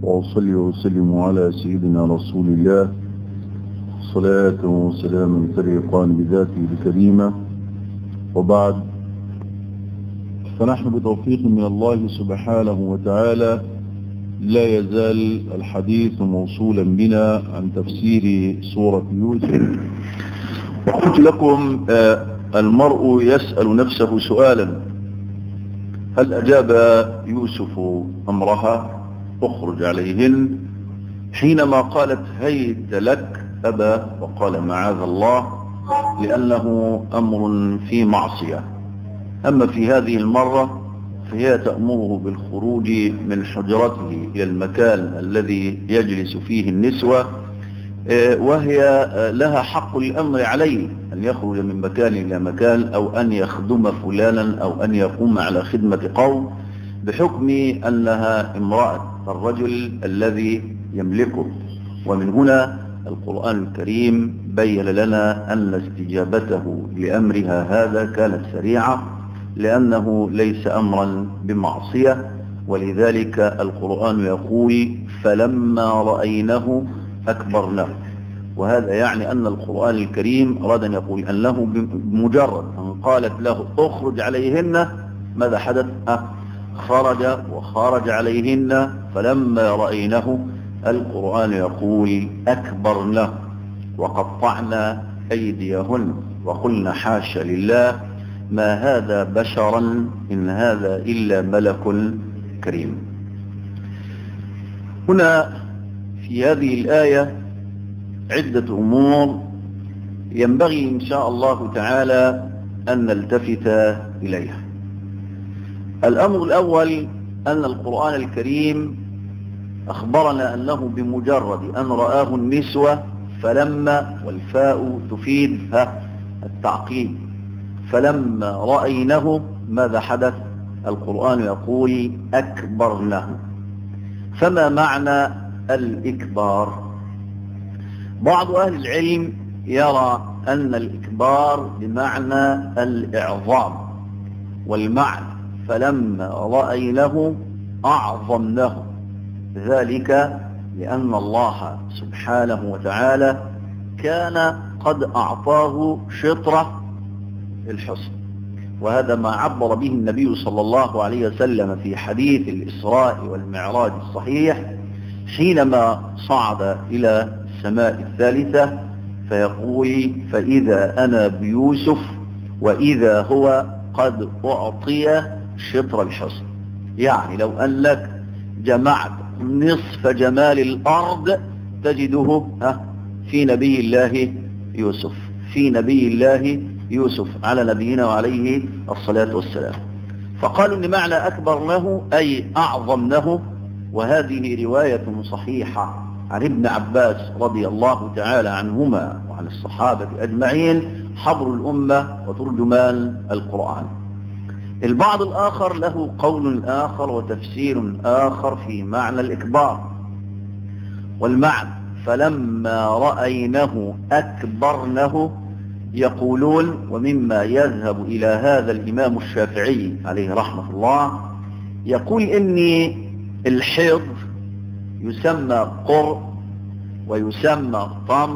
وأصلي وسلم على سيدنا رسول الله صلاة وسلام فريقان بذاته الكريمة وبعد فنحن بتوفيق من الله سبحانه وتعالى لا يزال الحديث موصولا بنا عن تفسير سورة يوسف وقلت لكم المرء يسأل نفسه سؤالا هل أجاب يوسف أمرها اخرج عليهن حينما قالت هيت لك أبى وقال معاذ الله لأنه أمر في معصية أما في هذه المرة فهي تأمره بالخروج من حجرته إلى المكان الذي يجلس فيه النسوة وهي لها حق الأمر عليه أن يخرج من مكان إلى مكان أو أن يخدم فلانا أو أن يقوم على خدمة قوم بحكم أنها امرأة الرجل الذي يملكه ومن هنا القرآن الكريم بين لنا أن استجابته لأمرها هذا كانت سريعة لأنه ليس أمرا بمعصية ولذلك القرآن يقول فلما رأينه أكبرناه وهذا يعني أن القرآن الكريم أراد أن يقول أنه بمجرد أن قالت له اخرج عليهن ماذا حدث أه خرج وخرج عليهن فلما رأينه القرآن يقول أكبرناه وقطعنا أيديهن وقلنا حاش لله ما هذا بشرا إن هذا إلا ملك كريم هنا في هذه الآية عدة أمور ينبغي إن شاء الله تعالى أن نلتفت إليها الأمر الأول أن القرآن الكريم أخبرنا أنه بمجرد أن رآه النسوة فلما والفاء تفيد التعقيب فلما رأينه ماذا حدث القرآن يقول أكبرنه فما معنى الإكبار بعض أهل العلم يرى أن الإكبار بمعنى الإعظام والمعنى فلما رأينه أعظمنه ذلك لأن الله سبحانه وتعالى كان قد أعطاه شطرة الحسن وهذا ما عبر به النبي صلى الله عليه وسلم في حديث الإسراء والمعراج الصحيح حينما صعد إلى السماء الثالثة فيقول فإذا أنا بيوسف وإذا هو قد أعطي شطر الحسن يعني لو أنك جمعت نصف جمال الأرض تجده في نبي الله يوسف في نبي الله يوسف على نبينا وعليه الصلاة والسلام فقالوا ان معنى أكبر له أي أعظم له وهذه رواية صحيحة عن ابن عباس رضي الله تعالى عنهما وعن الصحابة أجمعين حبر الأمة وترجمان القرآن البعض الآخر له قول آخر وتفسير آخر في معنى الإكبار والمعنى فلما رأينه أكبرنه يقولون ومما يذهب إلى هذا الإمام الشافعي عليه رحمة الله يقول إني الحيض يسمى قر ويسمى طمر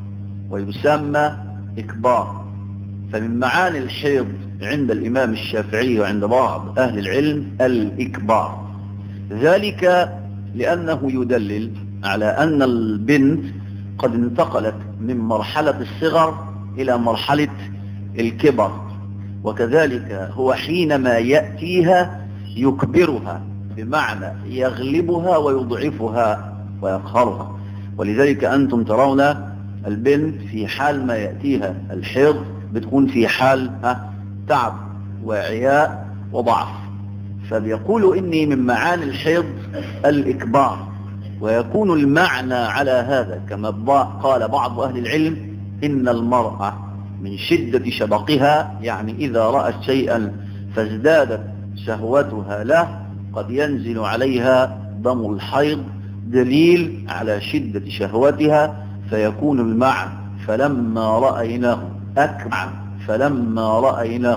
ويسمى إكبار فمن معاني الحيض عند الإمام الشافعي وعند بعض أهل العلم الإكبار ذلك لأنه يدلل على أن البنت قد انتقلت من مرحلة الصغر إلى مرحلة الكبر وكذلك هو حينما يأتيها يكبرها بمعنى يغلبها ويضعفها ويقهرها ولذلك أنتم ترون البنت في حال ما يأتيها الحيض بتكون في حال تعب وعياء وضعف فبيقولوا إني من معاني الحيض الإكبار ويكون المعنى على هذا كما قال بعض أهل العلم إن المرأة من شدة شبقها يعني إذا رأت شيئا فازدادت شهوتها له قد ينزل عليها دم الحيض دليل على شدة شهوتها فيكون المعنى فلما رأيناه أكبر فلما رأيناه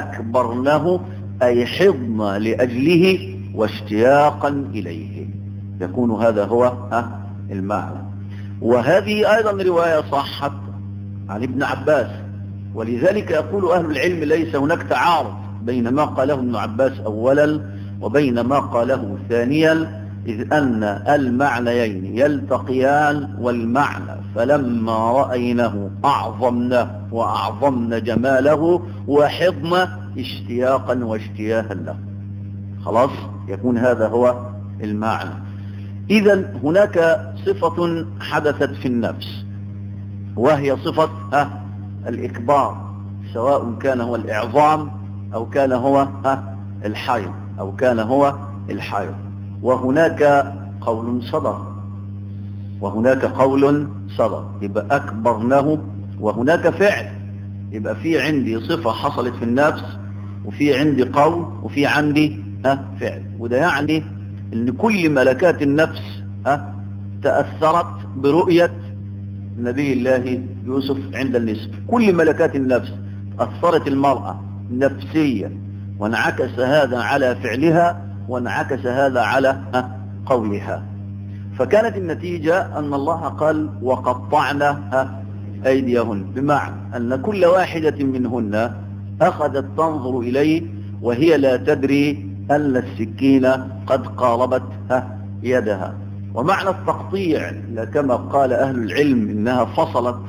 أكبرنه أي حضن لأجله واشتياقا إليه يكون هذا هو ها المعنى وهذه أيضا رواية صحت عن ابن عباس ولذلك يقول أهل العلم ليس هناك تعارض بين ما قاله ابن عباس أولا وبين ما قاله ثانيا إذ أن المعنيين يلتقيان والمعنى فلما رأيناه أعظمناه وأعظمن جماله وحضن اشتياقا واشتياها له خلاص يكون هذا هو المعنى إذا هناك صفة حدثت في النفس وهي صفة ها الإكبار سواء كان هو الإعظام أو كان هو ها الحيض أو كان هو الحيض وهناك قول صدر وهناك قول صدر يبقى أكبرناه وهناك فعل يبقى في عندي صفة حصلت في النفس وفي عندي قول وفي عندي ها فعل وده يعني ان كل ملكات النفس ها تأثرت برؤية نبي الله يوسف عند النسب كل ملكات النفس أثرت المرأة نفسيا وانعكس هذا على فعلها وانعكس هذا على ها قولها فكانت النتيجة أن الله قال وقطعنا ها أيديهن بمعنى أن كل واحدة منهن أخذت تنظر إليه وهي لا تدري أن السكينة قد قاربت ها يدها ومعنى التقطيع كما قال أهل العلم إنها فصلت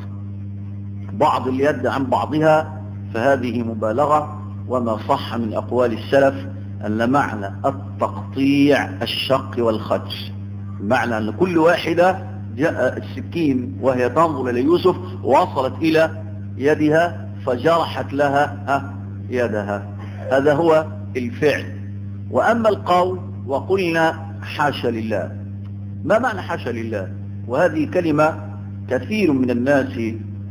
بعض اليد عن بعضها فهذه مبالغة وما صح من أقوال السلف أن معنى التقطيع الشق والخدش معنى أن كل واحدة جاء السكين وهي تنظر إلى يوسف وصلت إلى يدها فجرحت لها ها يدها هذا هو الفعل وأما القول وقلنا حاشا لله ما معنى حاشا لله وهذه كلمة كثير من الناس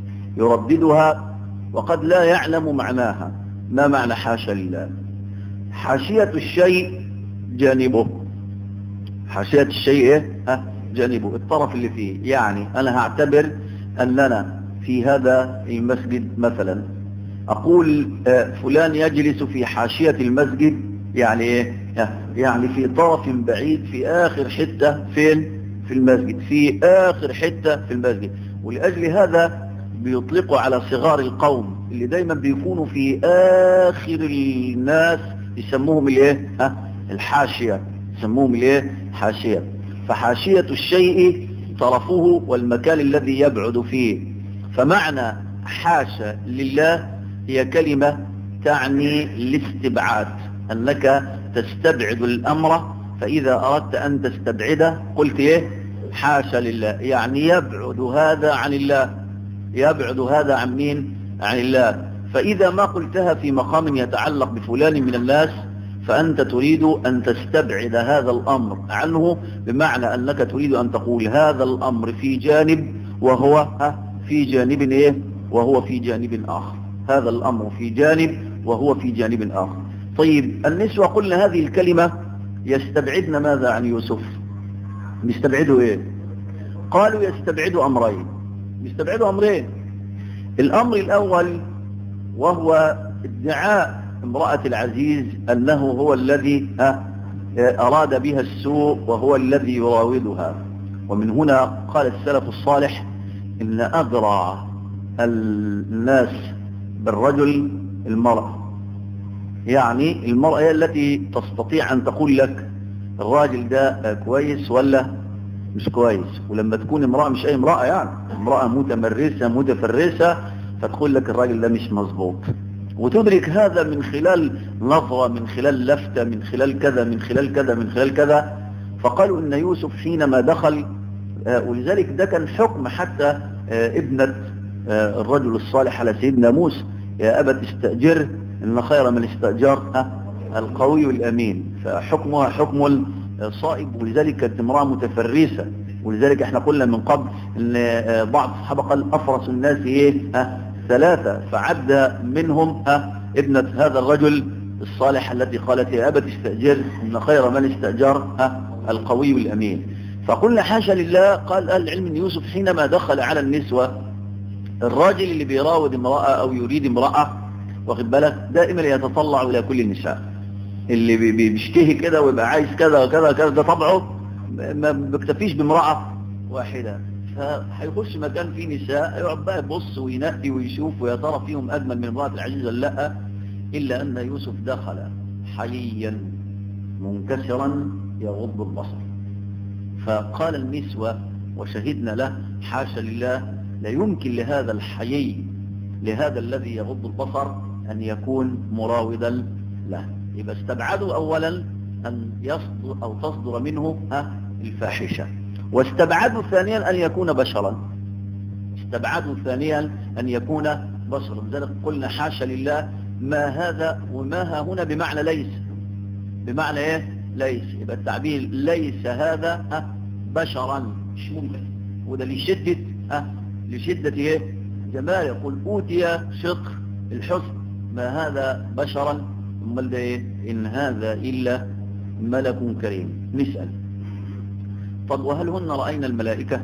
يرددها وقد لا يعلم معناها ما معنى حاشا لله حاشية الشيء جانبه حاشية الشيء ايه ها جانبه الطرف اللي فيه يعني انا هعتبر اننا في هذا المسجد مثلا اقول فلان يجلس في حاشية المسجد يعني ايه يعني في طرف بعيد في اخر حتة فين في المسجد في اخر حتة في المسجد ولأجل هذا بيطلقوا على صغار القوم اللي دايما بيكونوا في اخر الناس يسموهم الايه ها الحاشية يسموهم الايه حاشية فحاشية الشيء طرفه والمكان الذي يبعد فيه فمعنى حاشا لله هي كلمة تعني الاستبعاد أنك تستبعد الأمر فإذا أردت أن تستبعده قلت إيه حاشا لله يعني يبعد هذا عن الله يبعد هذا عن مين عن الله فإذا ما قلتها في مقام يتعلق بفلان من الناس فأنت تريد أن تستبعد هذا الأمر عنه بمعنى أنك تريد أن تقول هذا الأمر في جانب وهو ها في جانب إيه وهو في جانب آخر هذا الأمر في جانب وهو في جانب آخر طيب النسوة قلنا هذه الكلمة يستبعدن ماذا عن يوسف يستبعدوا ايه قالوا يستبعدوا امرين يستبعدوا امرين الامر الاول وهو ادعاء امرأة العزيز انه هو الذي اراد بها السوء وهو الذي يراودها ومن هنا قال السلف الصالح ان ادرى الناس بالرجل المرأة يعني المرأة هي التي تستطيع أن تقول لك الراجل ده كويس ولا مش كويس ولما تكون امرأة مش أي امرأة يعني امرأة متمرسة متفرسة فتقول لك الراجل ده مش مظبوط وتدرك هذا من خلال نظرة من خلال لفتة من خلال كذا من خلال كذا من خلال كذا فقالوا إن يوسف حينما دخل ولذلك ده كان حكم حتى ابنة الرجل الصالح على سيدنا موسى يا أبت استأجره إن خير من استأجر القوي الأمين فحكمها حكم الصائب ولذلك كانت امرأة متفرسة ولذلك احنا قلنا من قبل ان بعض الصحابة قال أفرس الناس ايه ها ثلاثة فعد منهم ها ابنة هذا الرجل الصالح التي قالت يا أبت استأجر إن خير من استأجر ها القوي الأمين فقلنا حاشا لله قال أهل العلم أن يوسف حينما دخل على النسوة الراجل اللي بيراود امرأة أو يريد امرأة واخد بالك دائما يتطلع إلى كل النساء اللي بيشتهي كده ويبقى عايز كذا وكذا وكذا ده طبعه ما بيكتفيش بامرأة واحدة فهيخش مكان فيه نساء يقعد بقى يبص وينقي ويشوف ويا ترى فيهم أجمل من امرأة العزيز ولا لا إلا أن يوسف دخل حييا منكسرا يغض البصر فقال النسوة وشهدنا له حاشا لله لا يمكن لهذا الحيي لهذا الذي يغض البصر أن يكون مراودا له يبقى استبعدوا أولا أن يصدر أو تصدر منه ها الفاحشة واستبعدوا ثانيا أن يكون بشرا استبعدوا ثانيا أن يكون بشرا لذلك قلنا حاشا لله ما هذا وما ها هنا بمعنى ليس بمعنى ايه ليس يبقى التعبير ليس هذا ها بشرا مش ممكن وده لشدة ها لشدة ايه جمال يقول اوتي شطر الحسن ما هذا بشرا امال ده ايه ان هذا الا ملك كريم نسأل طب وهل هن رأينا الملائكة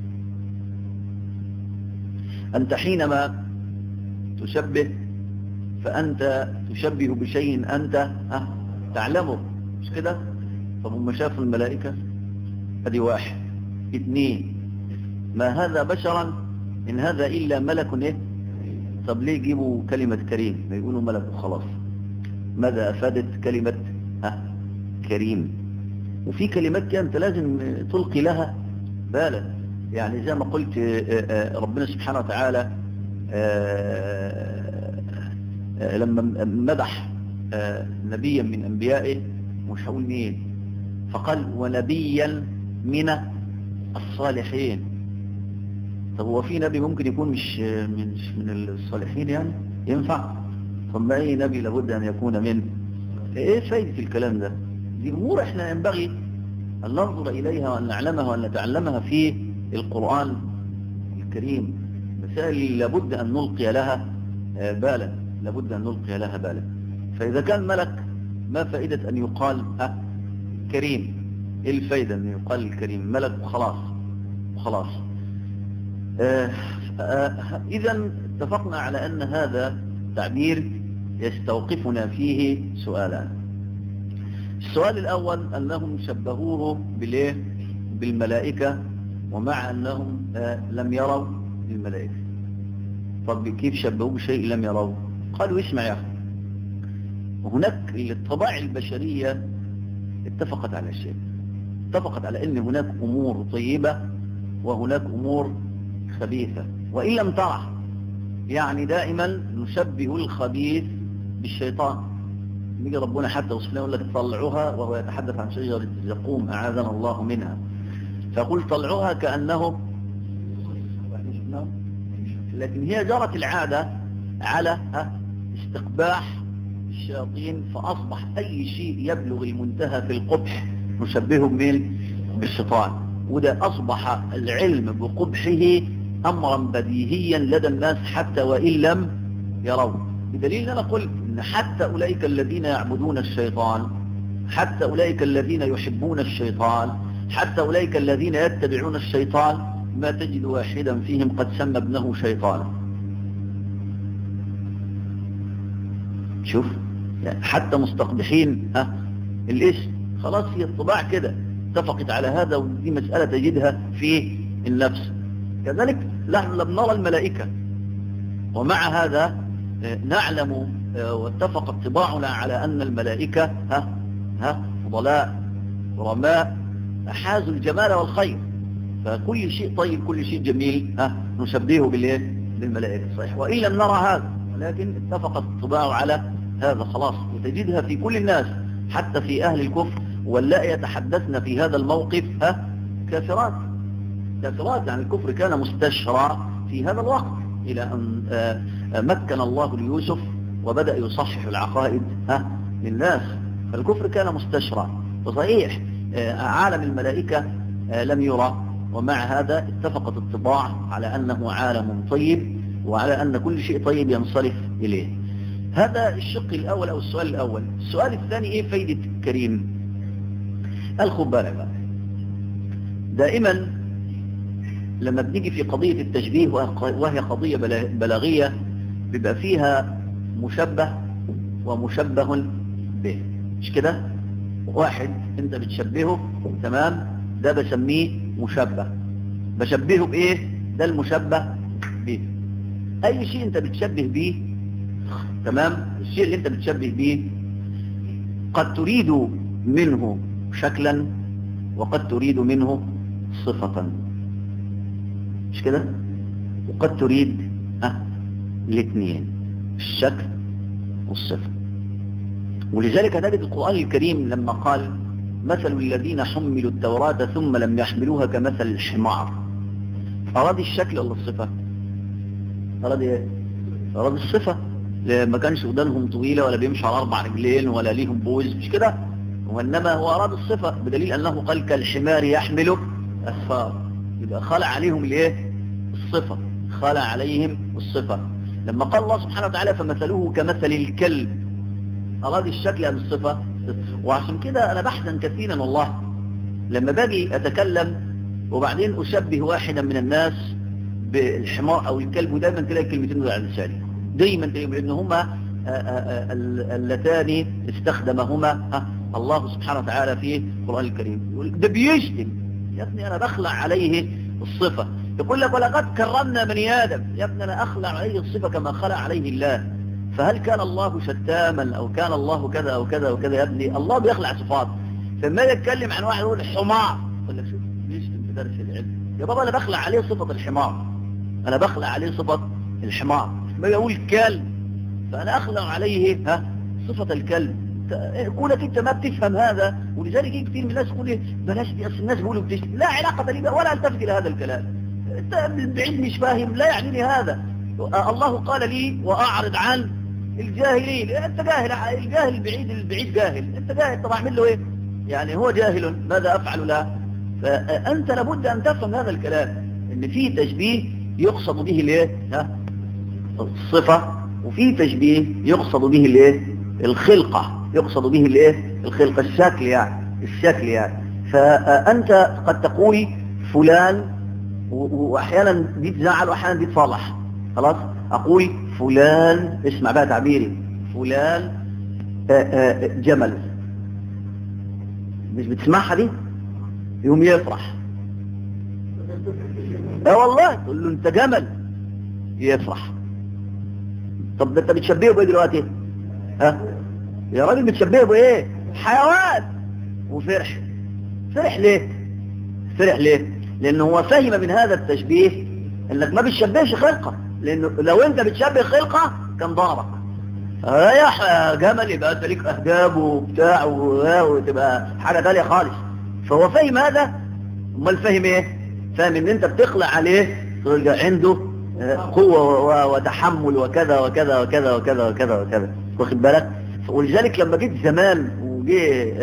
أنت حينما تشبه فأنت تشبه بشيء أنت ها تعلمه مش كده طب هم شافوا الملائكة ادي واحد اثنين ما هذا بشرا إن هذا إلا ملك إيه طب ليه يجيبوا كلمة كريم ما يقولوا ملك وخلاص ماذا أفادت كلمة ها كريم وفي كلمات كده أنت لازم تلقي لها بالا يعني زي ما قلت ربنا سبحانه وتعالى لما مدح نبيا من أنبيائه مش هقول مين فقال ونبيا من الصالحين طب هو في نبي ممكن يكون مش من من الصالحين يعني ينفع طب ما اي نبي لابد ان يكون من ايه فايدة الكلام ده دي امور احنا ينبغي ان ننظر اليها وان نعلمها وان نتعلمها في القرآن الكريم مسائل لابد ان نلقي لها بالا لابد ان نلقي لها بالا فاذا كان ملك ما فائدة ان يقال أه كريم ايه الفايدة ان يقال الكريم ملك وخلاص وخلاص آه آه اذا اتفقنا على ان هذا تعبير يستوقفنا فيه سؤالان السؤال الاول انهم شبهوه بالايه بالملائكة ومع انهم آه لم يروا الملائكة طب كيف شبهوه بشيء لم يروا قالوا اسمع يا اخي هناك الطباع البشرية اتفقت على شيء اتفقت على ان هناك امور طيبة وهناك امور خبيثة وان لم ترى يعني دائما نشبه الخبيث بالشيطان نيجي ربنا حتى وصفنا يقول لك طلعوها وهو يتحدث عن شجرة الزقوم اعاذنا الله منها فقل طلعوها كأنه لكن هي جرت العادة على استقباح الشياطين فأصبح أي شيء يبلغ المنتهى في القبح نشبهه من بالشيطان وده أصبح العلم بقبحه أمرا بديهيا لدى الناس حتى وإن لم يروا بدليل أنا قلت إن حتى أولئك الذين يعبدون الشيطان حتى أولئك الذين يحبون الشيطان حتى أولئك الذين يتبعون الشيطان ما تجد واحدا فيهم قد سمى ابنه شيطانا شوف يعني حتى مستقبحين ها الاسم خلاص هي الطباع كده اتفقت على هذا ودي مسألة تجدها في النفس كذلك نحن لم نرى الملائكة ومع هذا نعلم واتفق طباعنا على أن الملائكة ها ها فضلاء رماء حازوا الجمال والخير فكل شيء طيب كل شيء جميل ها نشبهه بالايه بالملائكة صحيح وإن لم نرى هذا ولكن اتفقت الطباع على هذا خلاص وتجدها في كل الناس حتى في أهل الكفر واللائي يتحدثن في هذا الموقف ها كافرات كافرات يعني الكفر كان مستشرى في هذا الوقت إلى أن مكن الله ليوسف وبدأ يصحح العقائد ها للناس فالكفر كان مستشرى وصحيح عالم الملائكة لم يرى ومع هذا اتفقت الطباع على أنه عالم طيب وعلى أن كل شيء طيب ينصرف إليه هذا الشق الأول أو السؤال الأول السؤال الثاني إيه فايدة كريم الخد بالك بقى دائما لما بنيجي في قضية التشبيه وهي قضية بلاغية بيبقى فيها مشبه ومشبه به مش كده واحد انت بتشبهه تمام ده بسميه مشبه بشبهه بايه ده المشبه به اي شيء انت بتشبه به تمام الشيء اللي انت بتشبه به قد تريد منه شكلا وقد تريد منه صفة مش كده وقد تريد ها الاثنين الشكل والصفة ولذلك نجد القرآن الكريم لما قال مثل الذين حملوا التوراة ثم لم يحملوها كمثل الحمار أراد الشكل ولا الصفة أراد إيه أراد الصفة ما كانش ودانهم طويلة ولا بيمشي على أربع رجلين ولا ليهم بوز مش كده وإنما هو أراد الصفة بدليل أنه قال كالحمار يحمل أسفار يبقى خلع عليهم الإيه الصفة خلع عليهم الصفة لما قال الله سبحانه وتعالى فمثله كمثل الكلب أراد الشكل أم الصفة وعشان كده أنا بحزن كثيرا والله لما باجي أتكلم وبعدين أشبه واحدا من الناس بالحمار أو الكلب ودايما تلاقي كلمتين دول على لساني دايما لأن هما اللتان استخدمهما الله سبحانه وتعالى في القرآن الكريم يقول ده بيشتم يا ابني أنا بخلع عليه الصفة يقول لك ولقد كرمنا بني آدم يا ابني أنا أخلع عليه الصفة كما خلع عليه الله فهل كان الله شتاما أو كان الله كذا أو كذا وكذا يا ابني الله بيخلع صفات فما يتكلم عن واحد يقول حمار يقول لك شوف بيشتم في درس العلم يا بابا أنا بخلع عليه صفة الحمار أنا بخلع عليه صفة الحمار ما يقول كلب فأنا أخلع عليه ها صفة الكلب كونك انت ما بتفهم هذا ولذلك كثير من الناس يقول بلاش دي اصل الناس بيقولوا بتشتم لا علاقة لي ولا التفت الى هذا الكلام انت من بعيد مش فاهم لا يعنيني هذا الله قال لي واعرض عن الجاهلين انت جاهل الجاهل البعيد البعيد جاهل انت جاهل طب اعمل له ايه يعني هو جاهل ماذا افعل له فانت لابد ان تفهم هذا الكلام ان في تشبيه يقصد به الايه ها الصفة وفي تشبيه يقصد به الايه الخلقة يقصد به الايه الخلقة الشكل يعني الشكل يعني فانت قد تقول فلان واحيانا دي تزعل واحيانا دي تصالح خلاص اقول فلان اسمع بقى تعبيري فلان آآ آآ جمل مش بتسمعها دي يوم يفرح اه والله تقول له انت جمل يفرح طب ده انت بتشبهه بايه دلوقتي ها يا راجل بتشبهه بايه حيوان وفرح فرح ليه فرح ليه لانه هو فهم من هذا التشبيه انك ما بتشبهش خلقه لانه لو انت بتشبه خلقه كان ضربك يا جمل يبقى انت ليك اهداب وبتاع وتبقى حاجه ثانيه خالص فهو فهم هذا امال فاهم ايه فاهم ان انت بتخلع عليه تلقى عنده قوه وتحمل وكذا وكذا وكذا وكذا وكذا وكذا واخد بالك ولذلك لما جيت زمان وجي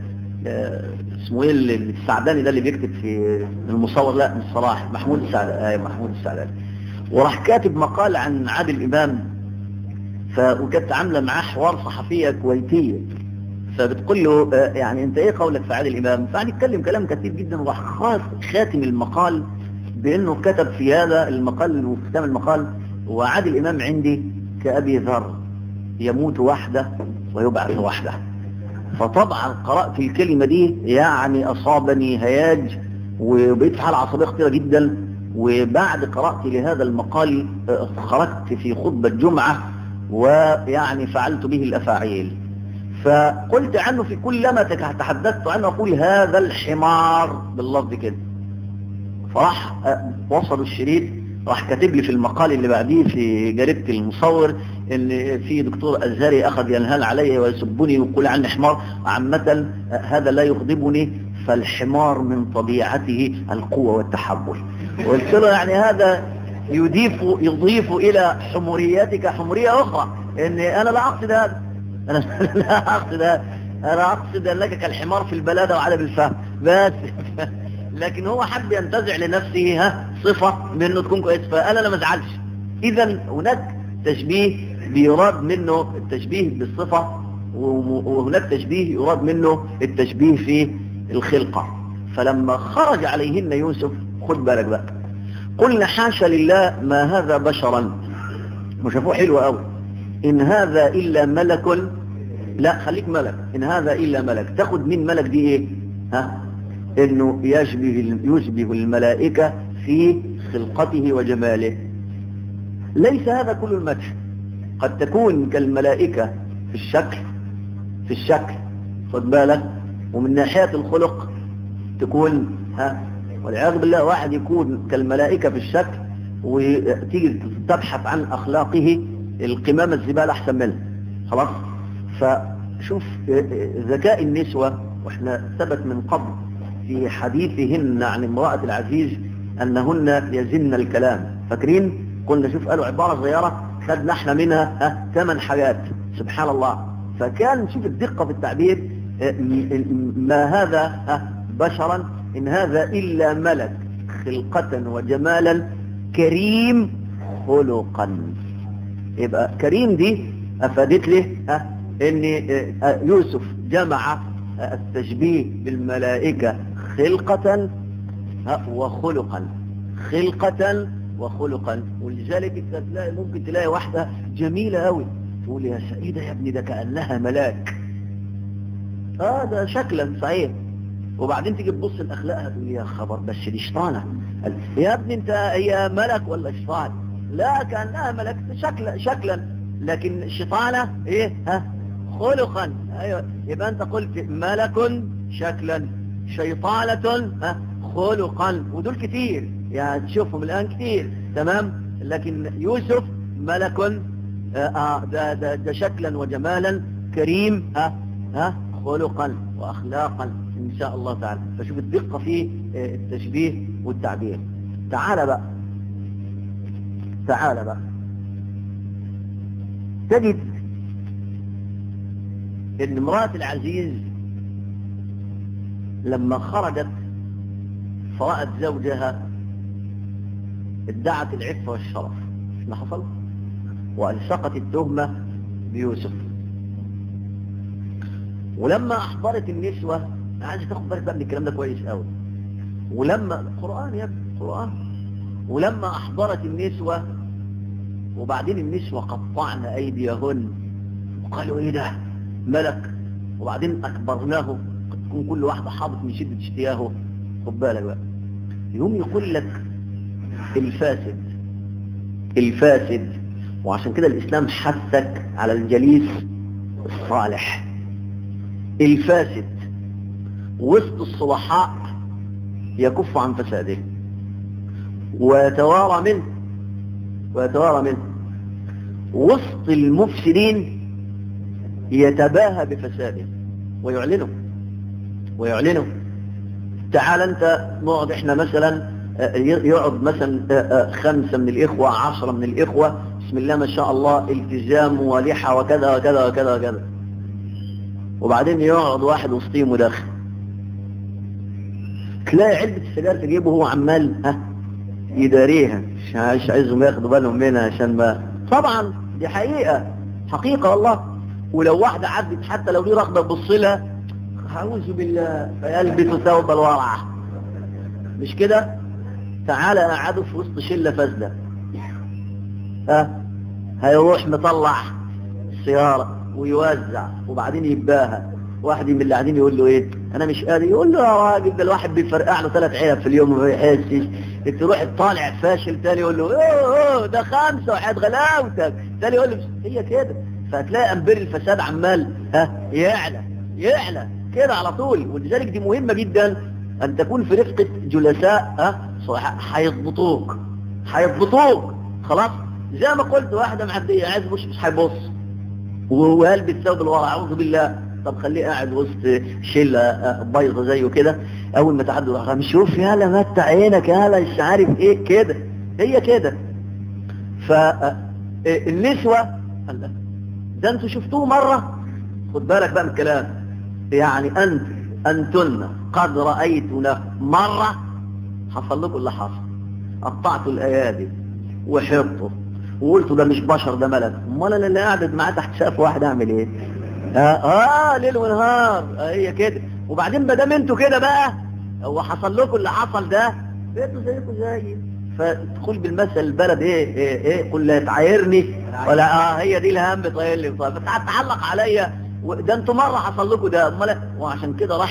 اسمه ايه السعداني ده اللي بيكتب في المصور لا مش صلاح محمود السعداني محمود السعداني وراح كاتب مقال عن عادل امام ف وكانت عامله معاه حوار صحفيه كويتيه فبتقول له يعني انت ايه قولك في عادل امام فقعد يتكلم كلام كثير جدا وراح خاتم المقال بانه كتب في هذا المقال وفي ختام المقال وعادل امام عندي كابي ذر يموت وحده ويبعث وحده فطبعا قرأت الكلمة دي يعني أصابني هياج وبقيت في حالة عصبية خطيرة جدا وبعد قراءتي لهذا المقال خرجت في خطبة جمعة ويعني فعلت به الأفاعيل فقلت عنه في كلما تحدثت عنه أقول هذا الحمار باللفظ كده فراح وصلوا الشريط راح كاتب لي في المقال اللي بعديه في جريدة المصور ان في دكتور ازهري اخذ ينهال علي ويسبني ويقول عني حمار عامة هذا لا يغضبني فالحمار من طبيعته القوة والتحمل قلت له يعني هذا يضيف يضيف الى حموريتك حمورية اخرى ان انا لا اقصد هذا انا لا اقصد هذا انا اقصد انك كالحمار في البلادة وعدم الفهم بس لكن هو حب ينتزع لنفسه ها صفة منه تكون كويس فأنا لا ما ازعلش إذا هناك تشبيه بيراد منه التشبيه بالصفة وهناك تشبيه يراد منه التشبيه في الخلقة فلما خرج عليهن يوسف خد بالك بقى قلنا حاشا لله ما هذا بشرا وشافوه حلو قوي إن هذا إلا ملك لا خليك ملك إن هذا إلا ملك تاخد من ملك دي إيه ها انه يشبه يشبه الملائكة في خلقته وجماله ليس هذا كل المدح قد تكون كالملائكة في الشكل في الشكل خد بالك ومن ناحية الخلق تكون ها والعياذ بالله واحد يكون كالملائكة في الشكل وتيجي تبحث عن أخلاقه القمامة الزبالة أحسن منه خلاص فشوف ذكاء النسوة واحنا ثبت من قبل في حديثهن عن امرأة العزيز أنهن يزن الكلام فاكرين قلنا شوف قالوا عبارة صغيرة خدنا احنا منها ها ثمان حاجات سبحان الله فكان شوف الدقة في التعبير ما هذا ها بشرا إن هذا إلا ملك خلقة وجمالا كريم خلقا يبقى كريم دي أفادت له ها إن يوسف جمع التشبيه بالملائكة خلقة وخلقا خلقة وخلقا ولذلك تلاقي ممكن تلاقي واحدة جميلة قوي تقول يا سيدة يا ابني ده كأنها ملاك اه ده شكلا صحيح وبعدين تيجي تبص لاخلاقها تقول يا خبر بس دي شيطانه يا ابني انت هي ملك ولا شيطان لا كانها ملك شكلا شكلا لكن شيطانه ايه ها خلقا ايوه يبقى انت قلت ملك شكلا شيطانه ها خلقا ودول كتير يعني تشوفهم الان كتير تمام لكن يوسف ملك آه ده, ده, ده شكلا وجمالا كريم ها ها خلقا واخلاقا ان شاء الله تعالى فشوف الدقة في التشبيه والتعبير تعال بقى تعال بقى تجد ان امرأة العزيز لما خرجت فرأت زوجها ادعت العفة والشرف ما حصل وألصقت التهمة بيوسف ولما أحضرت النسوة عايز تاخد بالك بقى من الكلام ده كويس قوي ولما القرآن يا ابني القرآن ولما أحضرت النسوة وبعدين النسوة قطعن أيديهن وقالوا إيه ده ملك وبعدين أكبرناه قد تكون كل واحدة حاضت من شدة اشتياهه خد بالك بقى يقوم يقول لك الفاسد الفاسد وعشان كده الإسلام حثك على الجليس الصالح الفاسد وسط الصلحاء يكف عن فساده ويتوارى منه ويتوارى منه وسط المفسدين يتباهى بفساده ويعلنه ويعلنه تعال انت نقعد احنا مثلا يقعد مثلا خمسة من الإخوة عشرة من الإخوة بسم الله ما شاء الله التزام ولحى وكذا وكذا وكذا وكذا وبعدين يقعد واحد وسطهم مدخن تلاقي علبة السجاير في جيبه وهو عمال ها يداريها مش عايزهم ياخدوا بالهم منها عشان ما طبعا دي حقيقة حقيقة والله ولو واحدة عدت حتى لو دي رغبة تبص لها أعوذ بالله فيلبس ثوب الورع مش كده تعالى قعدوا في وسط شلة فاسدة ها هيروح مطلع السيارة ويوزع وبعدين يباها واحد من اللي قاعدين يقول له ايه انا مش قادر يقول له يا راجل ده الواحد بيفرقع له ثلاث علب في اليوم وما بيحسش تروح طالع فاشل تاني يقول له اوه اوه ده خمسه وحياة غلاوتك تاني يقول له هي كده فهتلاقي امبير الفساد عمال ها يعلى يعلى كده على طول ولذلك دي مهمة جدا ان تكون في رفقة جلساء ها هيضبطوك هيضبطوك خلاص زي ما قلت واحدة معدية عايز مش مش هيبص وقلب الثوب اللي ورا اعوذ بالله طب خليه قاعد وسط شلة بايظة زيه كده اول ما تعدوا رقم شوف يالا متع عينك يالا مش عارف ايه كده هي كده فالنسوة ده انتوا شفتوه مرة خد بالك بقى من الكلام يعني انت انتن قد رأيتنا مرة حصل لكم اللي حصل قطعتوا الايادي وحرطوا وقلتوا ده مش بشر ده ملك امال انا اللي قاعد معاه تحت سقف واحد اعمل ايه اه, آه ليل ونهار آه هي كده وبعدين ما دام انتوا كده بقى هو حصل لكم اللي حصل ده بقيتوا زيكم زي فادخل بالمثل البلد ايه ايه ايه قل لا تعايرني ولا اه هي دي الهم طاير لي طيب تعلق عليا ده انتوا مره حصل لكم ده امال وعشان كده راحت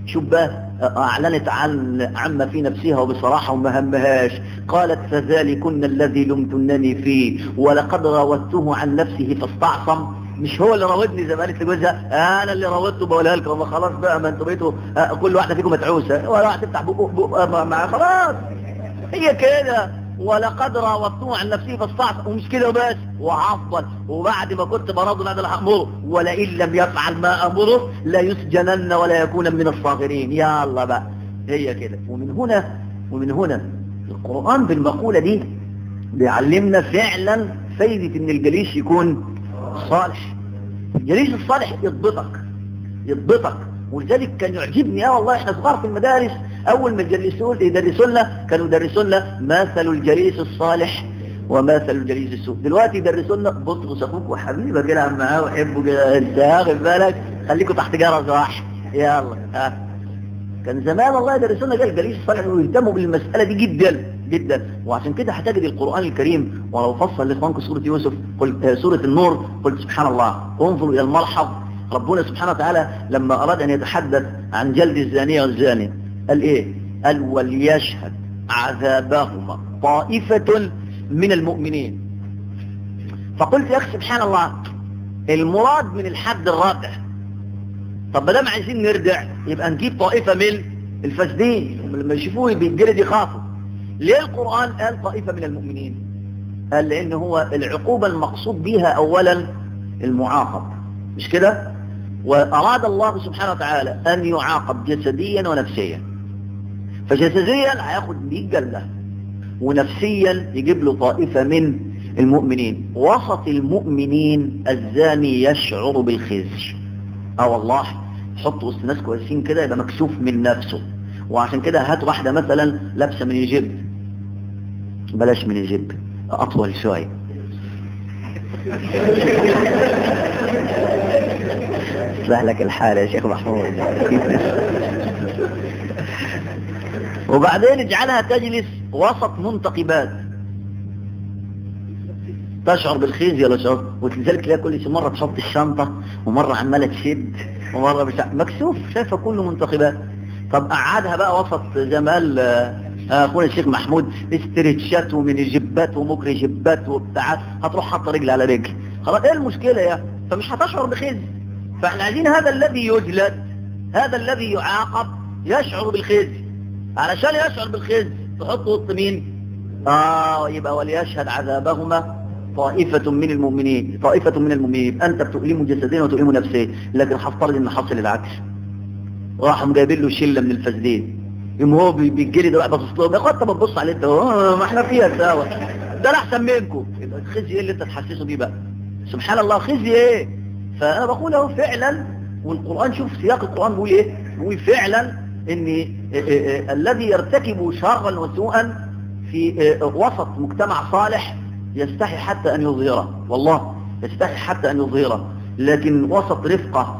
شوف بقى أعلنت عن عما في نفسها وبصراحة وما همهاش قالت فذلكن الذي لمتنني فيه ولقد راودته عن نفسه فاستعصم مش هو اللي راودني زي ما قالت لجوزها انا اللي راودته بقولها لكم ما خلاص بقى ما انتوا بقيتوا آه، كل واحده فيكم متعوسه ولا واحد تفتح بقه بقه مع خلاص هي كده ولقد راودته عن نفسه فاستعصم ومش كده وبس وعفضل وبعد ما كنت براض هذا اللي هامره ولئن لم يفعل ما امره لا يسجنن ولا يكون من الصاغرين يا الله بقى هي كده ومن هنا ومن هنا القرآن بالمقولة دي بيعلمنا فعلا فايدة ان الجليس يكون صالح الجليس الصالح يضبطك يضبطك ولذلك كان يعجبني اه والله احنا صغار في المدارس اول ما يجلسون يدرسوا لنا كانوا يدرسوا لنا مثل الجليس الصالح ومثل الجليس السوء دلوقتي يدرسوا لنا بطرس اخوك وحبيبك كده معاه وحبه كده انت واخد بالك خليكوا تحت جرس واحد يلا ها كان زمان الله يدرسوا لنا الجليس الصالح ويهتموا بالمسألة دي جدا جدا وعشان كده هتجد القرآن الكريم ولو فصل لاخوانكم سورة يوسف قلت سورة النور قلت سبحان الله انظروا إلى الملحظ ربنا سبحانه وتعالى لما أراد أن يتحدث عن جلد الزانية والزاني قال إيه قال وليشهد عذابهما طائفة من المؤمنين فقلت يا أخي سبحان الله المراد من الحد الرابع طب ما دام عايزين نردع يبقى نجيب طائفة من الفاسدين لما يشوفوه بالجلد يخافوا ليه القرآن قال طائفة من المؤمنين قال لأن هو العقوبة المقصود بها أولا المعاقب مش كده وأراد الله سبحانه وتعالى أن يعاقب جسديا ونفسيا فجسديا هياخد 100 جلدة ونفسيا يجيب له طائفة من المؤمنين وسط المؤمنين الزاني يشعر بالخزي اه والله حط وسط ناس كويسين كده يبقى مكسوف من نفسه وعشان كده هات واحدة مثلا لابسة من يجيب بلاش من يجيب اطول شوية لك الحال يا شيخ محمود وبعدين اجعلها تجلس وسط منتقبات تشعر بالخزي ولا شعور ولذلك تلاقي كل شيء مرة تحط الشنطة ومرة عمالة تشد ومرة مش مكسوف شايفة كله منتقبات طب قعدها بقى وسط جمال اخونا الشيخ محمود استرتشات ومن جبات ومكر جبات وبتاع هتروح حاطه رجل على رجل خلاص ايه المشكلة يا فمش هتشعر بخزي فاحنا عايزين هذا الذي يجلد هذا الذي يعاقب يشعر بالخزي علشان يشعر بالخزي تحطه وسط مين اه يبقى وليشهد عذابهما طائفة من المؤمنين طائفة من المؤمنين أنت بتؤلمه جسديا وتؤلمه نفسيا لكن هفترض إن حصل العكس راحوا جايبين له شلة من الفاسدين يوم هو بيجري ده بقى باصص لهم يا اخوات طب بتبص عليه انت ما احنا فيها سوا ده انا احسن منكم يبقى الخزي ايه اللي انت تحسسه بيه بقى سبحان الله خزي ايه فانا بقول اهو فعلا والقران شوف سياق القران بيقول ايه بيقول فعلا ان إيه إيه الذي يرتكب شرا وسوءا في وسط مجتمع صالح يستحي حتى أن يظهره والله يستحي حتى أن يظهره لكن وسط رفقة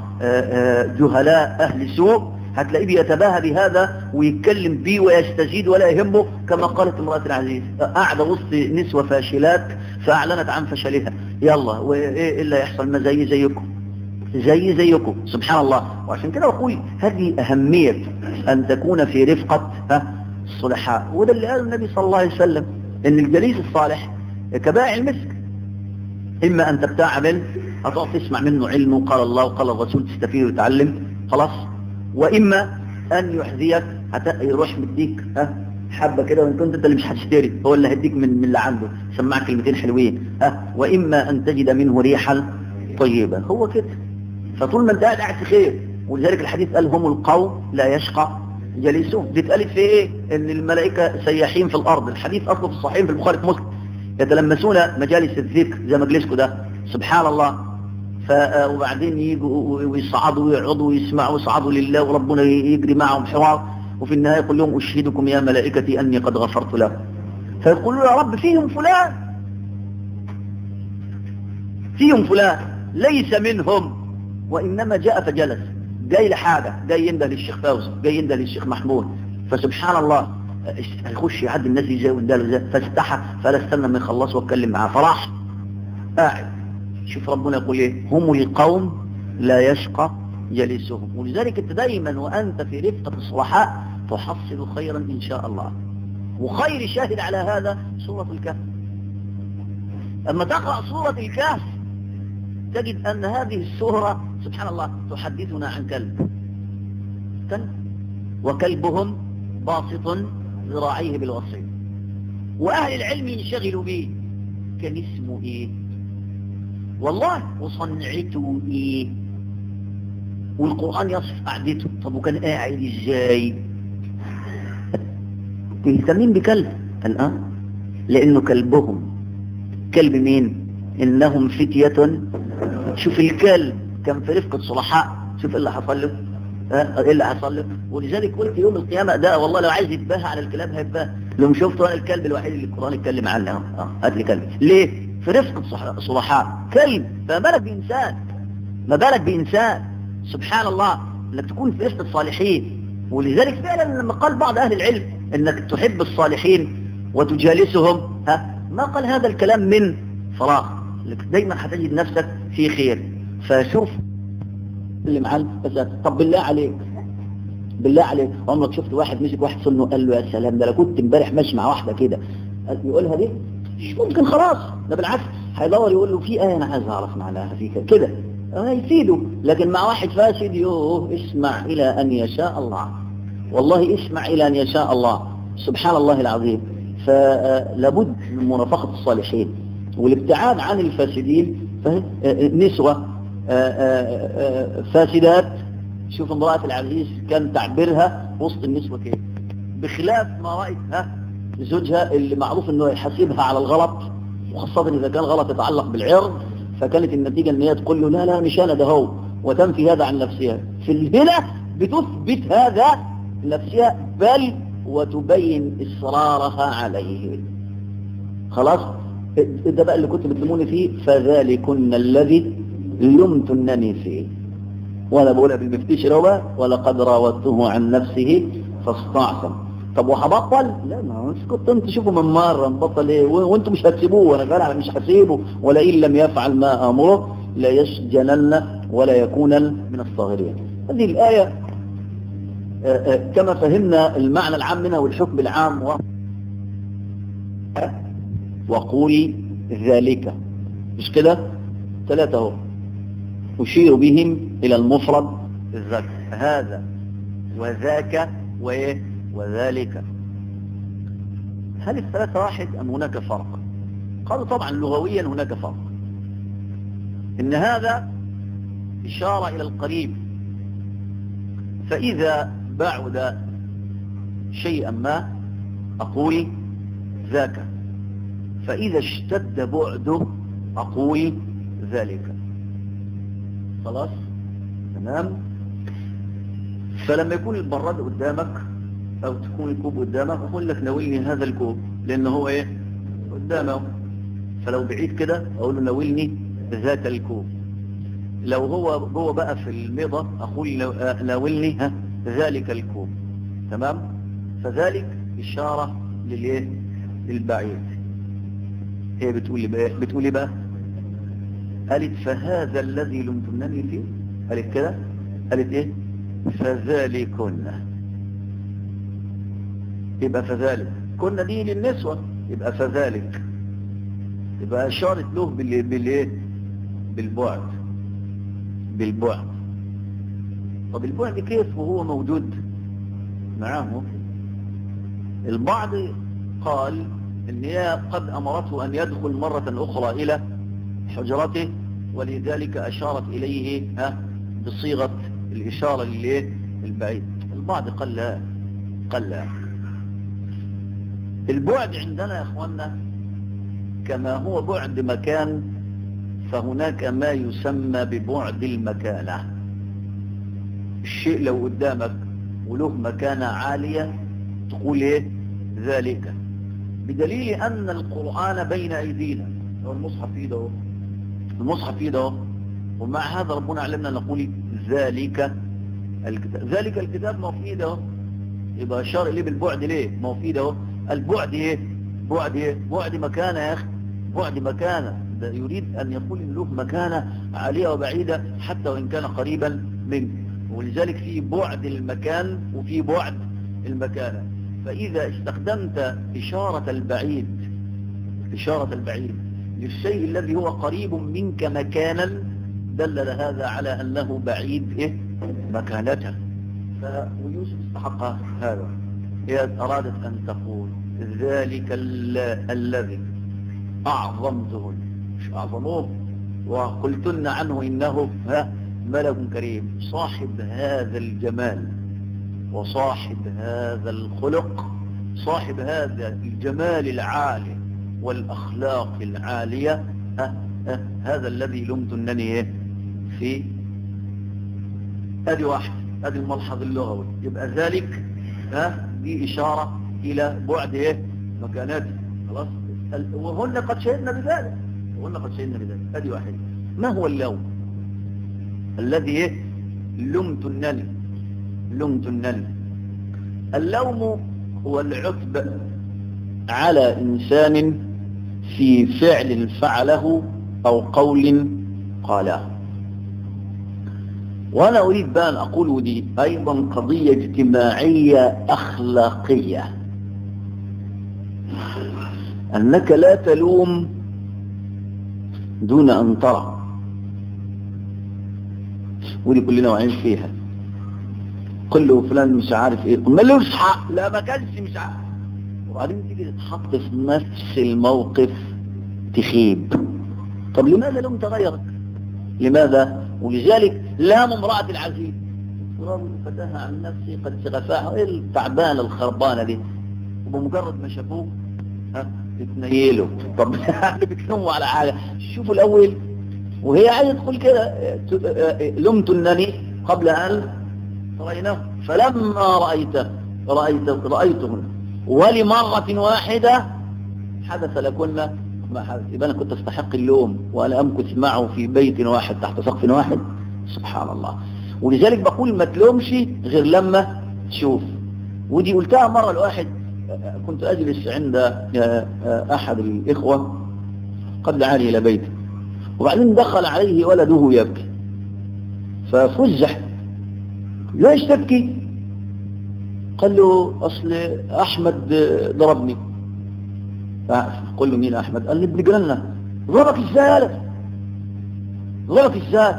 جهلاء أهل سوء هتلاقيه بيتباهى بهذا ويتكلم بيه ويستجيد ولا يهمه كما قالت امرأة العزيز قاعدة وسط نسوة فاشلات فأعلنت عن فشلها يلا وإيه إلا يحصل ما زي زيكم زي زيكم سبحان الله وعشان كده أقول هذه أهمية أن تكون في رفقة الصلحاء وده اللي قاله النبي صلى الله عليه وسلم أن الجليس الصالح كبائع المسك إما أن تبتاع منه هتقعد تسمع منه علمه قال الله وقال الرسول تستفيد وتعلم خلاص وإما أن يحذيك يروح مديك ها حبة كده وإن كنت أنت اللي مش هتشتري هو اللي هيديك من, من اللي عنده سمعك كلمتين حلوين ها وإما أن تجد منه ريحا طيبة هو كده فطول ما أنت قاعد قاعد في خير ولذلك الحديث قال هم القوم لا يشقى جليسهم دي اتقالت في ايه ان الملائكة سياحين في الارض الحديث اصله في الصحيحين في البخاري في مسلم يتلمسون مجالس الذكر زي مجلسكم ده سبحان الله ف وبعدين يجوا ويصعدوا ويقعدوا ويسمعوا ويصعدوا لله وربنا يجري معهم حوار وفي النهاية يقول لهم أشهدكم يا ملائكتي أني قد غفرت له فيقولوا يا رب فيهم فلان فيهم فلان ليس منهم وإنما جاء فجلس جاي لحاجة جاي ينده للشيخ فوزي جاي ينده للشيخ محمود فسبحان الله هيخش يعدي الناس ازاي وينداله ازاي فاستحى فلا استنى ما يخلص واتكلم معاه فراح قاعد شوف ربنا يقول ايه هم القوم لا يشقى جلسهم ولذلك انت دايما وانت في رفقة الصلحاء تحصل خيرا ان شاء الله وخير شاهد على هذا سورة الكهف اما تقرأ سورة الكهف تجد ان هذه السورة سبحان الله تحدثنا عن كلب كلب وكلبهم باسط ذراعيه بالوصيل واهل العلم ينشغلوا به كان اسمه ايه والله وصنعته ايه والقرآن يصف قعدته طب وكان قاعد ازاي مهتمين بكلب الآن لأنه كلبهم كلب مين إنهم فتية شوف الكلب كان في رفقة صلحاء شوف إيه اللي حصل له ها ايه اللي حصل له ولذلك قلت يوم القيامة ده والله لو عايز يتباهى على الكلاب هيتباهى لو شفته انا الكلب الوحيد اللي القرآن اتكلم عنه اه هات لي كلب ليه في رفقة صلحاء كلب فما بالك بإنسان ما بالك بإنسان سبحان الله انك تكون في رفقة الصالحين ولذلك فعلا لما قال بعض أهل العلم انك تحب الصالحين وتجالسهم ها ما قال هذا الكلام من فراغ لك دايما هتجد نفسك في خير فشوف اللي معاه طب بالله عليك بالله عليك عمرك شفت واحد مسك واحد سنه قال له يا سلام ده انا كنت امبارح ماشي مع واحده كده يقولها دي مش ممكن خلاص ده بالعكس هيدور يقول له في ايه انا عايز اعرف معناها في كده هيفيده لكن مع واحد فاسد يوه اسمع الى ان يشاء الله والله اسمع الى ان يشاء الله سبحان الله العظيم فلابد من مرافقة الصالحين والابتعاد عن الفاسدين نسوة فاسدات شوف امرأة العزيز كان تعبيرها وسط النسوة كيف بخلاف ما رأيتها زوجها اللي معروف انه يحاسبها على الغلط وخاصة اذا كان غلط يتعلق بالعرض فكانت النتيجة ان هي تقول له لا لا مش انا ده هو وتنفي هذا عن نفسها في الهنا بتثبت هذا نفسها بل وتبين إصرارها عليه خلاص ده بقى اللي كنت بتلموني فيه فذلكن الذي لمتنني فيه وانا بقولها بالمفتيش روى ولقد راودته عن نفسه فاستعصم طب وهبطل لا ما مش كنت انت تشوفوا من مرة نبطل ايه وانتم مش هتسيبوه وانا قال انا مش هسيبه ولئن لم يفعل ما امره لا يسجنن ولا يكونن من الصاغرين هذه الآية كما فهمنا المعنى العام منها والحكم العام و... وقولي ذلك مش كده ثلاثة اهو أشير بهم إلى المفرد الذكر هذا وذاك وإيه وذلك هل الثلاثة واحد أم هناك فرق قالوا طبعا لغويا هناك فرق إن هذا إشارة إلى القريب فإذا بعد شيئا ما أقول ذاك فإذا اشتد بعده أقول ذلك خلاص تمام فلما يكون البراد قدامك أو تكون الكوب قدامك أقول لك ناولني هذا الكوب لأنه هو إيه قدامه فلو بعيد كده أقول له ناولني ذات الكوب لو هو جوه بقى في الميضة أقول ناولني ها ذلك الكوب تمام فذلك إشارة للإيه للبعيد هي بتقول لي بقى بتقول لي بقى قالت فهذا الذي لمتنني فيه قالت كده قالت ايه فذلكن يبقى فذلك كنا دي للنسوة يبقى فذلك يبقى اشارت له بال بالايه بالبعد بالبعد طب البعد كيف وهو موجود معاه البعض قال ان هي قد امرته ان يدخل مرة اخرى الى حجرته ولذلك اشارت اليه ها بصيغة الاشارة للايه البعيد البعض قال لا قال لا البعد عندنا يا اخوانا كما هو بعد مكان فهناك ما يسمى ببعد المكانة الشيء لو قدامك وله مكانة عالية تقول ايه ذلك بدليل ان القرآن بين ايدينا هو المصحف في ايده المصحف في ايده ومع هذا ربنا علمنا نقول ذلك الكتاب ذلك الكتاب ما في ايده يبقى اشار اليه بالبعد ليه ما هو في ايده البعد ايه بعد ايه بعد مكانه يا اخي بعد مكانه ده يريد ان يقول ان له مكانه عاليه وبعيده حتى وان كان قريبا منك ولذلك في بعد المكان وفي بعد المكانة فإذا استخدمت إشارة البعيد إشارة البعيد للشيء الذي هو قريب منك مكانا دلل هذا على أنه بعيد إيه؟ مكانته ويوسف استحق هذا إذا أرادت أن تقول ذلك الذي أعظمته مش أعظموه وقلتن عنه إنه ها ملك كريم صاحب هذا الجمال وصاحب هذا الخلق صاحب هذا الجمال العالي والأخلاق العالية ها ها هذا الذي لمتنني في ادي واحد ادي الملحظ اللغوي يبقى ذلك ها دي إشارة إلى بعد ايه مكاناته خلاص وهن قد شهدنا بذلك وهن قد شهدنا بذلك ادي واحد ما هو اللوم الذي ايه لمتنني لمتنني اللوم هو العتب على إنسان في فعل فعله أو قول قاله وأنا أريد بأن أقول دي أيضا قضية اجتماعية أخلاقية أنك لا تلوم دون أن ترى ودي كلنا واعيين فيها قل له فلان مش عارف ايه ما لوش حق لا ما كانش مش عارف وبعدين تيجي تتحط في نفس الموقف تخيب طب لماذا لم تغيرك لماذا ولذلك لام امرأة العزيز رجل فتاها عن نفسي قد شغفاها ايه التعبانة الخربانة دي وبمجرد ما شافوه ها تتنيلوا طب يعني بتلوموا على حاجة شوفوا الأول وهي عايزة تقول كده لمتنني قبل أن رأيناه فلما رأيته رأيت رأيتهن ولمرة واحدة حدث لكن ما حدث يبقى أنا كنت استحق اللوم وأنا أمكث معه في بيت واحد تحت سقف واحد سبحان الله ولذلك بقول ما تلومش غير لما تشوف ودي قلتها مرة لواحد كنت أجلس عند أحد الإخوة قد دعاني إلى بيته وبعدين دخل عليه ولده يبكي ففزح ليش تبكي قال له أصل أحمد ضربني قل له مين أحمد قال لي ابن جنة ضربك ازاي ضربك ازاي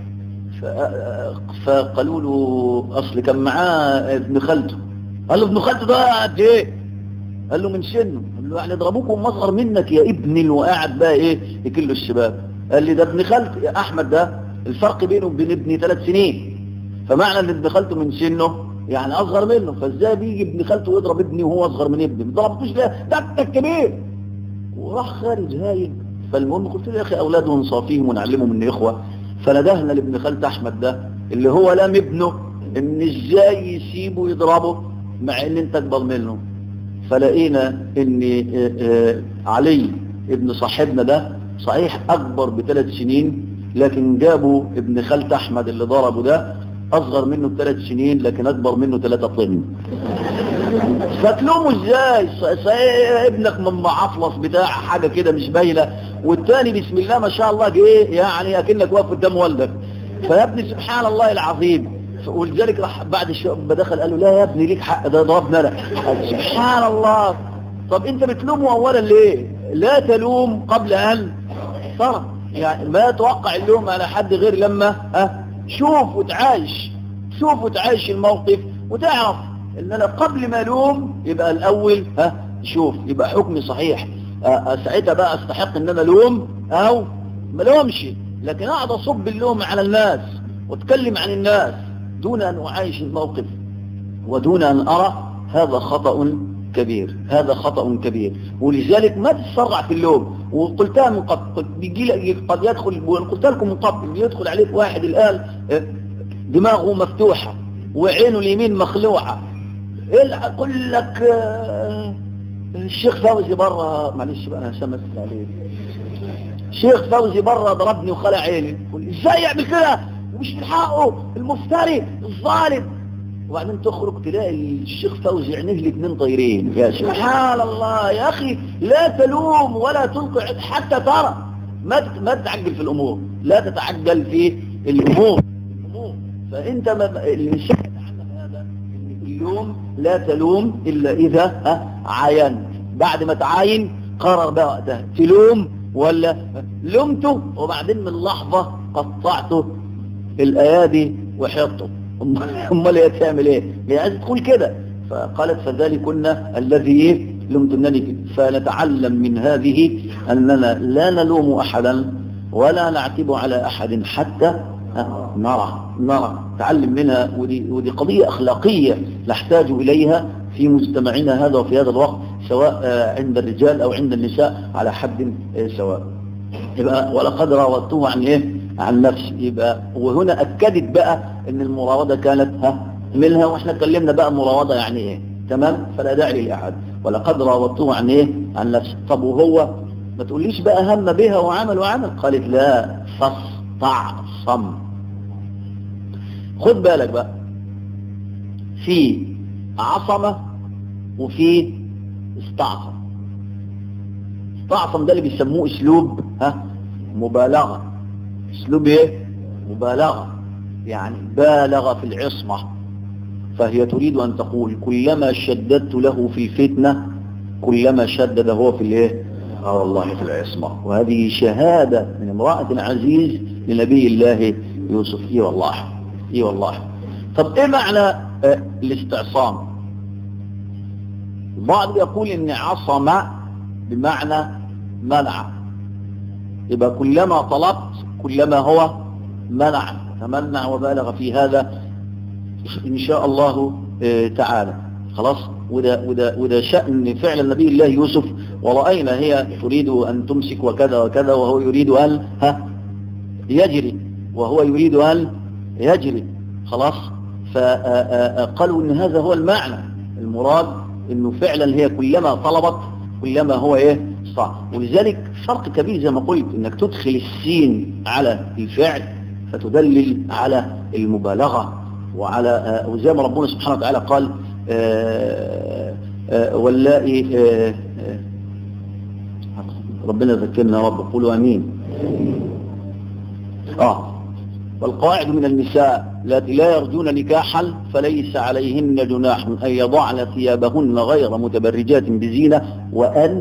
فقالوا له أصل كان معاه ابن خالته قال له ابن خالته ده قد ايه قال له من سنه قال له يعني ضربوكم مصغر منك يا ابني وقاعد بقى ايه يكلوا الشباب قال لي ده ابن خالتي يا احمد ده الفرق بينه وبين ابني ثلاث سنين فمعنى ان ابن خالته من سنه يعني اصغر منه فازاي بيجي ابن خالته ويضرب ابني وهو اصغر من ابني ما ضربتوش ليه ده انت الكبير وراح خارج هايل فالمهم قلت له يا اخي اولاده نصافيهم ونعلمهم ان اخوه فندهنا لابن خالته احمد ده اللي هو لام ابنه ان ازاي يسيبه يضربه مع ان انت اكبر منه فلقينا ان علي ابن صاحبنا ده صحيح اكبر بثلاث سنين لكن جابوا ابن خالته احمد اللي ضربه ده اصغر منه بثلاث سنين لكن اكبر منه ثلاثة طن فتلومه ازاي ابنك من معفلص بتاع حاجة كده مش باينه والتاني بسم الله ما شاء الله جه يعني اكنك واقف قدام والدك فيا ابني سبحان الله العظيم ولذلك راح بعد الشاب دخل قال له لا يا ابني ليك حق ده ضربنا انا سبحان الله طب انت بتلومه اولا ليه لا تلوم قبل ان ترى يعني ما توقع اللوم على حد غير لما ها شوف وتعايش شوف وتعايش الموقف وتعرف ان انا قبل ما الوم يبقى الاول ها شوف يبقى حكمي صحيح ساعتها بقى استحق ان انا الوم او ما لومش لكن اقعد اصب اللوم على الناس واتكلم عن الناس دون ان اعايش الموقف ودون ان ارى هذا خطأ كبير هذا خطأ كبير ولذلك ما تسرع في اللوم وقلتها من قبل بيجي قد يدخل قلت لكم من قبل يدخل عليك واحد الآن دماغه مفتوحة وعينه اليمين مخلوعة يقول لك الشيخ فوزي برا معلش بقى انا سمت عليه الشيخ فوزي برا ضربني وخلع عيني ازاي يعمل كده ومش من حقه المفتري الظالم وبعدين تخرج تلاقي الشيخ فوزي عينيه الاثنين طايرين يا سبحان الله يا اخي لا تلوم ولا تلقي حتى ترى ما ما تتعجل في الامور لا تتعجل في الامور الامور فانت ما الانسان يتعلم هذا إن اللوم لا تلوم الا اذا ها عاينت بعد ما تعاين قرر بقى وقتها تلوم ولا لومته وبعدين من لحظة قطعته الايادي وحطه امال هي تعمل ايه هي عايزه تقول كده فقالت فذلكن الذي لمتنني فيه فنتعلم من هذه اننا لا نلوم احدا ولا نعتب على احد حتى نرى نرى تعلم منها ودي, ودي قضية أخلاقية نحتاج إليها في مجتمعنا هذا وفي هذا الوقت سواء عند الرجال أو عند النساء على حد سواء يبقى ولقد راودته عن إيه عن نفسي يبقى وهنا أكدت بقى إن المراودة كانت ها منها وإحنا اتكلمنا بقى مراودة يعني إيه تمام فلا داعي للإعادة ولقد راودته عن إيه عن نفسي طب وهو ما تقوليش بقى هم بها وعمل وعمل قالت لا فاستعصم خد بالك بقى في عصمة وفي استعصم استعصم ده اللي بيسموه اسلوب ها مبالغة اسلوب ايه مبالغة يعني بالغ في العصمة فهي تريد ان تقول كلما شددت له في الفتنة كلما شدد هو في الايه اه والله في العصمة وهذه شهادة من امرأة عزيز لنبي الله يوسف اي والله اي والله طب ايه معنى اه الاستعصام البعض يقول ان عصم بمعنى منع يبقى كلما طلبت كلما هو منع تمنع وبالغ في هذا ان شاء الله اه تعالى خلاص وده, وده, وده شأن فعل نبي الله يوسف ورأينا هي تريد أن تمسك وكذا وكذا وهو يريد أن ها يجري وهو يريد أن يجري خلاص فقالوا ان هذا هو المعنى المراد انه فعلا هي كلما طلبت كلما هو ايه صعب ولذلك فرق كبير زي ما قلت انك تدخل السين على الفعل فتدلل على المبالغة وعلى وزي ما ربنا سبحانه وتعالى قال واللائي ربنا ذكرنا يا رب قولوا امين اه والقواعد من النساء التي لا يرجون نكاحا فليس عليهن جناح أن يضعن ثيابهن غير متبرجات بزينة وأن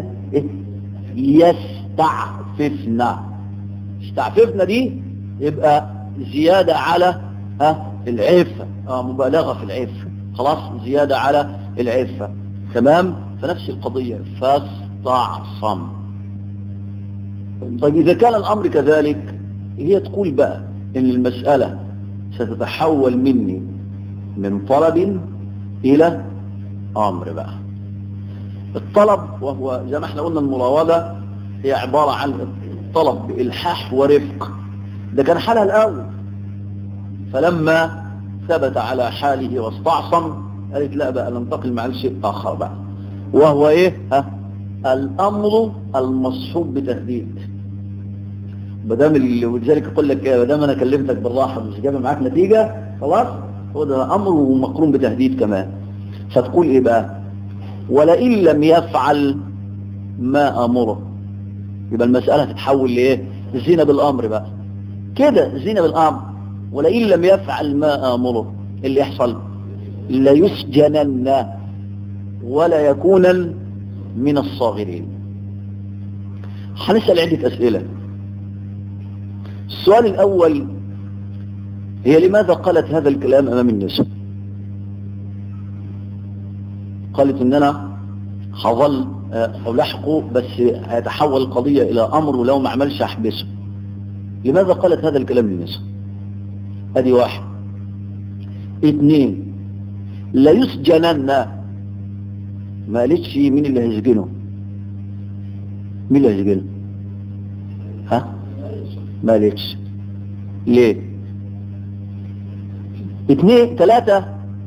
يستعففن استعففن دي يبقى زيادة على ها العفة آه مبالغة في العفة خلاص زيادة على العفة تمام فنفس القضية فاستعصم طيب إذا كان الأمر كذلك هي تقول بقى ان المسألة ستتحول مني من طلب الى امر بقى الطلب وهو زي ما احنا قلنا المراودة هي عبارة عن طلب بإلحاح ورفق ده كان حالها الاول فلما ثبت على حاله واستعصم قالت لا بقى ننتقل مع شيء اخر بقى وهو ايه ها الامر المصحوب بتهديد مدام ولذلك يقول لك ما دام انا كلمتك بالراحه مش جايبه معاك نتيجه خلاص هو ده امر ومقرون بتهديد كمان فتقول ايه بقى ولئن لم يفعل ما امره يبقى المساله تتحول لايه زينه بالامر بقى كده زينه بالامر ولئن لم يفعل ما امره اللي يحصل لا يسجنن ولا يكونا من الصاغرين هنسال عده اسئله السؤال الأول هي لماذا قالت هذا الكلام أمام النساء قالت إن أنا هظل ألحقه بس هيتحول القضية إلى أمر ولو ما عملش أحبسه لماذا قالت هذا الكلام للنساء هذه واحد اثنين لا يسجنن ما قالتش مين اللي هيسجنه مين اللي هيسجنه ها ما قالتش ليه اثنين ثلاثة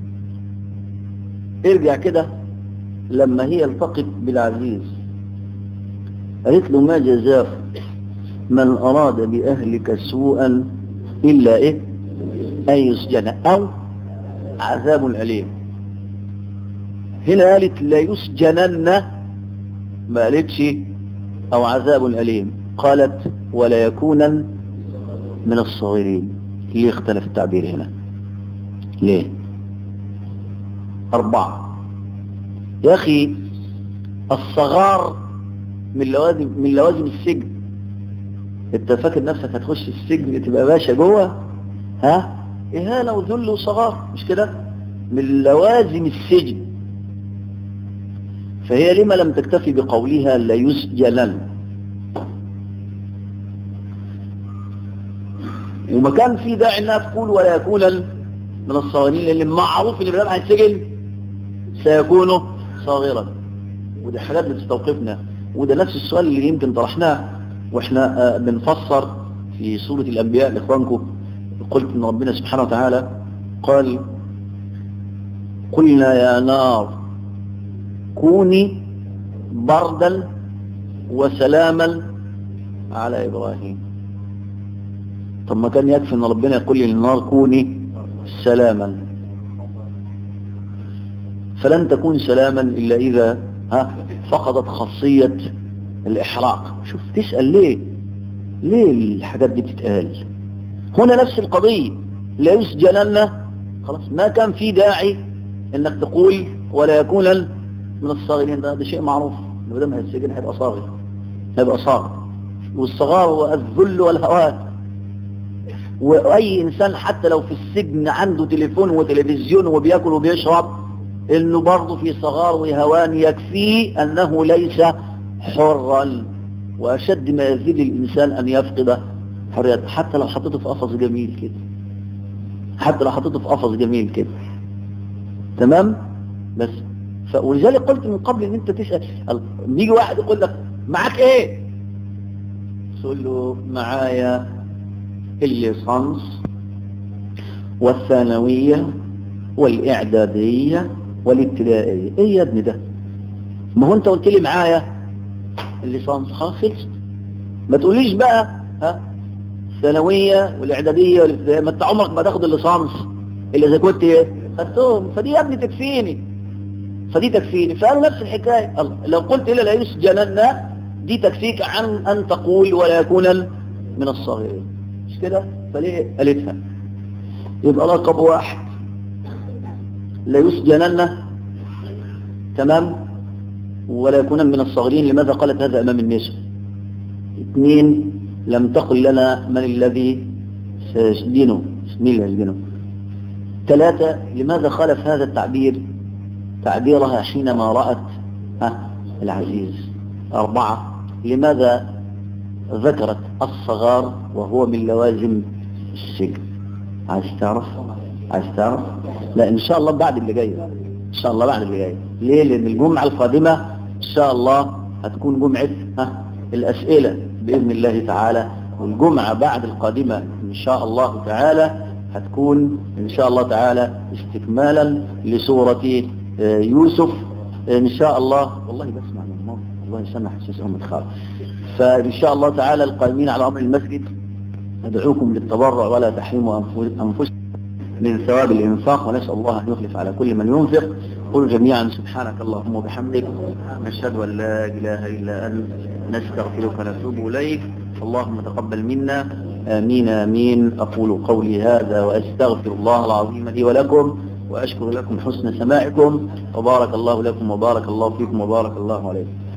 ارجع كده لما هي التقت بالعزيز قالت له ما جزاء من أراد بأهلك سوءا إلا إيه أن يسجن أو عذاب أليم هنا قالت لا يسجنن ما قالتش أو عذاب أليم قالت ولا يكونا من الصغيرين ليه اختلف التعبير هنا ليه أربعة يا أخي الصغار من لوازم من لوازم السجن انت فاكر نفسك هتخش السجن تبقى باشا جوه ها إهانة وذل وصغار مش كده من لوازم السجن فهي لما لم تكتفي بقولها لا يسجنن وما كان في داعي انها تقول ولا يكون من الصغيرين لان معروف ان البنات هيتسجن سيكون صاغرا ودي حاجات بتستوقفنا وده نفس السؤال اللي يمكن طرحناه واحنا بنفسر في سورة الانبياء لاخوانكم قلت ان ربنا سبحانه وتعالى قال قلنا يا نار كوني بردا وسلاما على ابراهيم طب ما كان يكفي ان ربنا يقول للنار كوني سلاما فلن تكون سلاما الا اذا ها فقدت خاصية الاحراق شوف تسأل ليه ليه الحاجات دي بتتقال هنا نفس القضية لا يسجنن خلاص ما كان في داعي انك تقول ولا يكون من الصاغرين ده, ده شيء معروف ما دام هيتسجن هيبقى صاغر هيبقى صاغر والصغار هو الذل والهوان واي انسان حتى لو في السجن عنده تليفون وتلفزيون وبياكل وبيشرب انه برضه في صغار وهوان يكفيه انه ليس حرا واشد ما يزيد الانسان ان يفقد حريته حتى لو حطيته في قفص جميل كده حتى لو حطيته في قفص جميل كده تمام بس ف... ولذلك قلت من قبل ان انت تسال يجي واحد يقول لك معاك ايه تقول له معايا الليسانس والثانويه والاعداديه والابتدائيه ايه يا ابني ده ما هو انت قلت لي معايا الليسانس خلاص خلصت ما تقوليش بقى ها الثانويه والاعداديه والابتدائيه ما انت عمرك ما تاخد الليسانس الا اذا كنت خدتهم فدي يا ابني تكفيني فدي تكفيني فقالوا نفس الحكايه لو قلت الا لا يسجنن دي تكفيك عن ان تقول ولا يكون من الصغيرين مش كده فليه قالتها يبقى لقب واحد لا يسجنن تمام ولا يكون من الصغيرين لماذا قالت هذا امام النساء اثنين لم تقل لنا من الذي سيسجنه مين اللي يسجنه ثلاثة لماذا خالف هذا التعبير تعبيرها حينما رأت ها العزيز أربعة لماذا ذكرت الصغار وهو من لوازم السجن عايز تعرف عايز تعرف لا ان شاء الله بعد اللي جاي ان شاء الله بعد اللي جاي ليه لان الجمعة القادمة ان شاء الله هتكون جمعة ها الاسئلة باذن الله تعالى والجمعة بعد القادمة ان شاء الله تعالى هتكون ان شاء الله تعالى استكمالا لسورة يوسف ان شاء الله والله بسمع من الموت الله يسمح حسيسهم الخير فان شاء الله تعالى القائمين على امر المسجد ندعوكم للتبرع ولا تحرموا انفسكم من ثواب الانفاق ونسال الله ان يخلف على كل من ينفق قل جميعا سبحانك اللهم وبحمدك نشهد ان لا اله الا انت نستغفرك ونتوب اليك اللهم تقبل منا امين امين اقول قولي هذا واستغفر الله العظيم لي ولكم واشكر لكم حسن سماعكم وبارك الله لكم وبارك الله فيكم وبارك الله عليكم